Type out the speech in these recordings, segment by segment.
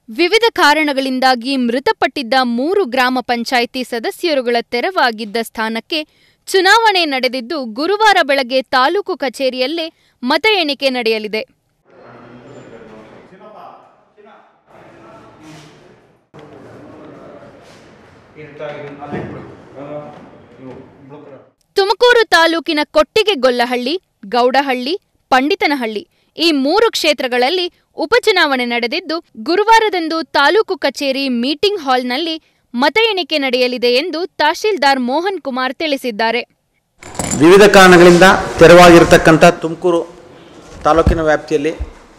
ವಿವಿಧ ಕಾರಣಗಳಿಂದಾಗಿ ಮೃತಪಟ್ಟಿದ್ದ ಮೂರು ಗ್ರಾಮ ಪಂಚಾಯಿತಿ ಸದಸ್ಯರುಗಳ ತೆರವಾಗಿದ್ದ ಸ್ಥಾನಕ್ಕೆ ಚುನಾವಣೆ ನಡೆದಿದ್ದು ಗುರುವಾರ ಬೆಳಗ್ಗೆ ತಾಲೂಕು ಕಚೇರಿಯಲ್ಲೇ ಮತ ಎಣಿಕೆ ನಡೆಯಲಿದೆ ತುಮಕೂರು ತಾಲೂಕಿನ ಕೊಟ್ಟಿಗೆಗೊಲ್ಲಹಳ್ಳಿ ಗೌಡಹಳ್ಳಿ ಪಂಡಿತನಹಳ್ಳಿ ಈ ಮೂರು ಕ್ಷೇತ್ರಗಳಲ್ಲಿ ಉಪಚುನಾವಣೆ ನಡೆದಿದ್ದು ಗುರುವಾರದಂದು ತಾಲೂಕು ಕಚೇರಿ ಮೀಟಿಂಗ್ ಹಾಲ್ನಲ್ಲಿ ಮತ ಎಣಿಕೆ ನಡೆಯಲಿದೆ ಎಂದು ತಹಶೀಲ್ದಾರ್ ಮೋಹನ್ ಕುಮಾರ್ ತಿಳಿಸಿದ್ದಾರೆ ವಿವಿಧ ಕಾರಣಗಳಿಂದ ತೆರವಾಗಿರ್ತಕ್ಕಂಥ ತುಮಕೂರು ತಾಲೂಕಿನ ವ್ಯಾಪ್ತಿಯಲ್ಲಿ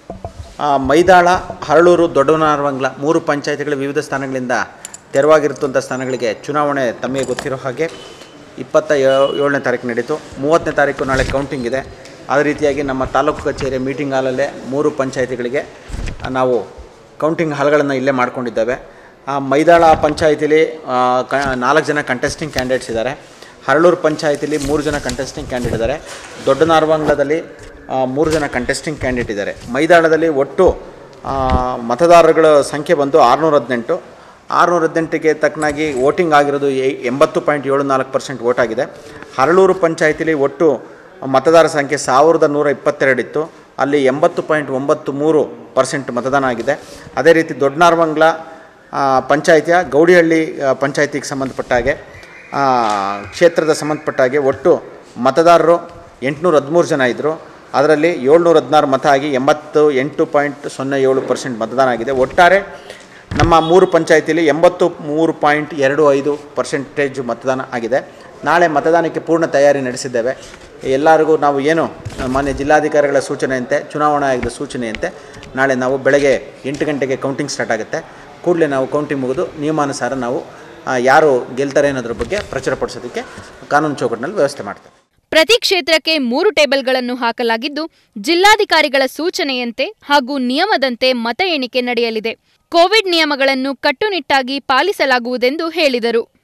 ಆ, ಮೈದಾಳ ಹರಳೂರು ದೊಡ್ಡವನಾರವಂಗ್ಲ ಮೂರು ಪಂಚಾಯತಿಗಳ ವಿವಿಧ ಸ್ಥಾನಗಳಿಂದ ತೆರವಾಗಿರುತ್ತಂಥ ಸ್ಥಾನಗಳಿಗೆ ಚುನಾವಣೆ ತಮಗೆ ಗೊತ್ತಿರೋ ಹಾಗೆ ಇಪ್ಪತ್ತ ಏ- ಏಳನೇ ತಾರೀಕು ನಡೀತು ಮೂವತ್ತನೇ ತಾರೀಕು ನಾಳೆ ಕೌಂಟಿಂಗ್ ಇದೆ ಅದೇ ರೀತಿಯಾಗಿ ನಮ್ಮ ತಾಲೂಕು ಕಚೇರಿ ಮೀಟಿಂಗ್ ಹಾಲಲ್ಲೇ ಮೂರು ಪಂಚಾಯತಿಗಳಿಗೆ ಆ, ನಾವು ಕೌಂಟಿಂಗ್ ಹಾಲ್ಗಳನ್ನು ಇಲ್ಲೇ ಮಾಡ್ಕೊಂಡಿದ್ದೇವೆ ಆ ಮೈದಾಳ ಪಂಚಾಯತಿಲಿ ಆ, ಕ ನಾಲ್ಕು ಜನ ಕಂಟೆಸ್ಟಿಂಗ್ ಕ್ಯಾಂಡಿಡೇಟ್ಸ್ ಇದ್ದಾರೆ ಹರಳೂರು ಪಂಚಾಯತಿಲಿ ಮೂರು ಜನ ಕಂಟೆಸ್ಟಿಂಗ್ ಕ್ಯಾಂಡಿಡೇಟ್ ಇದ್ದಾರೆ ದೊಡ್ಡ ನಾರ್ವಂಗ್ಲದಲ್ಲಿ ಆ, ಮೂರು ಜನ ಕಂಟೆಸ್ಟಿಂಗ್ ಕ್ಯಾಂಡಿಡೇಟ್ ಇದ್ದಾರೆ ಮೈದಾಳದಲ್ಲಿ ಒಟ್ಟು ಆ, ಮತದಾರಗಳ ಸಂಖ್ಯೆ ಬಂದು ಆರುನೂರ ಹದಿನೆಂಟು ಆರುನೂರ ಹದಿನೆಂಟಿಗೆ ತಕ್ಕನಾಗಿ ವೋಟಿಂಗ್ ಆಗಿರೋದು ಎ- ಎಂಬತ್ತು ಪಾಯಿಂಟ್ ಏಳು ನಾಲ್ಕು ಪರ್ಸೆಂಟ್ ವೋಟ್ ಆಗಿದೆ ಹರಳೂರು ಪಂಚಾಯತಿಲಿ ಒಟ್ಟು ಮತದಾರ ಸಂಖ್ಯೆ ಸಾವಿರದ ನೂರ ಇಪ್ಪತ್ತೆರಡು ಇತ್ತು ಅಲ್ಲಿ ಎಂಬತ್ತು ಪಾಯಿಂಟ್ ಒಂಬತ್ತು ಮೂರು ಪರ್ಸೆಂಟ್ ಮತದಾನ ಆಗಿದೆ ಅದೇ ರೀತಿ ದೊಡ್ಡನಾರ್ವಂಗ್ಲ ಆ, ಪಂಚಾಯಿತಿಯ ಗೌಡಿಹಳ್ಳಿ ಆ, ಪಂಚಾಯಿತಿಗೆ ಸಂಬಂಧಪಟ್ಟ ಹಾಗೆ ಆ, ಕ್ಷೇತ್ರದ ಸಂಬಂಧಪಟ್ಟ ಹಾಗೆ ಒಟ್ಟು ಮತದಾರರು ಎಂಟುನೂರ ಹದಿಮೂರು ಜನ ಇದ್ದರು ಅದರಲ್ಲಿ ಏಳ್ನೂರ ಹದಿನಾರು ಮತ ಆಗಿ ಎಂಬತ್ತು ಎಂಟು ಪಾಯಿಂಟ್ ಸೊನ್ನೆ ಏಳು ಪರ್ಸೆಂಟ್ ಮತದಾನ ಆಗಿದೆ ಒಟ್ಟಾರೆ ನಮ್ಮ ಮೂರು ಪಂಚಾಯತಿಲಿ ಎಂಬತ್ತು ಮೂರು ಪಾಯಿಂಟ್ ಎರಡು ಐದು ಪರ್ಸೆಂಟೇಜ್ ಮತದಾನ ಆಗಿದೆ ನಾಳೆ ಮತದಾನಕ್ಕೆ ಪೂರ್ಣ ತಯಾರಿ ನಡೆಸಿದ್ದೇವೆ ಎಲ್ಲರಿಗೂ ನಾವು ಏನು ಮಾನ್ಯ ಜಿಲ್ಲಾಧಿಕಾರಿಗಳ ಸೂಚನೆಯಂತೆ ಚುನಾವಣಾ ಆಯೋಗದ ಸೂಚನೆಯಂತೆ ನಾಳೆ ನಾವು ಬೆಳಗ್ಗೆ ಎಂಟು ಗಂಟೆಗೆ ಕೌಂಟಿಂಗ್ ಸ್ಟಾರ್ಟ್ ಆಗುತ್ತೆ ಕೂಡಲೇ ನಾವು ಕೌಂಟಿಂಗ್ ಮುಗಿದು ನಿಯಮಾನುಸಾರ ನಾವು ಆ, ಯಾರು ಗೆಲ್ತಾರೆ ಅನ್ನೋದ್ರ ಬಗ್ಗೆ ಪ್ರಚುರಪಡಿಸೋದಕ್ಕೆ ಕಾನೂನು ಚೌಕಟ್ಟಿನಲ್ಲಿ ವ್ಯವಸ್ಥೆ ಮಾಡ್ತೇವೆ ಪ್ರತಿ ಕ್ಷೇತ್ರಕ್ಕೆ ಮೂರು ಟೇಬಲ್ಗಳನ್ನು ಹಾಕಲಾಗಿದ್ದು ಜಿಲ್ಲಾಧಿಕಾರಿಗಳ ಸೂಚನೆಯಂತೆ ಹಾಗೂ ನಿಯಮದಂತೆ ಮತ ಎಣಿಕೆ ನಡೆಯಲಿದೆ ಕೋವಿಡ್ ನಿಯಮಗಳನ್ನು ಕಟ್ಟುನಿಟ್ಟಾಗಿ ಪಾಲಿಸಲಾಗುವುದೆಂದು ಹೇಳಿದರು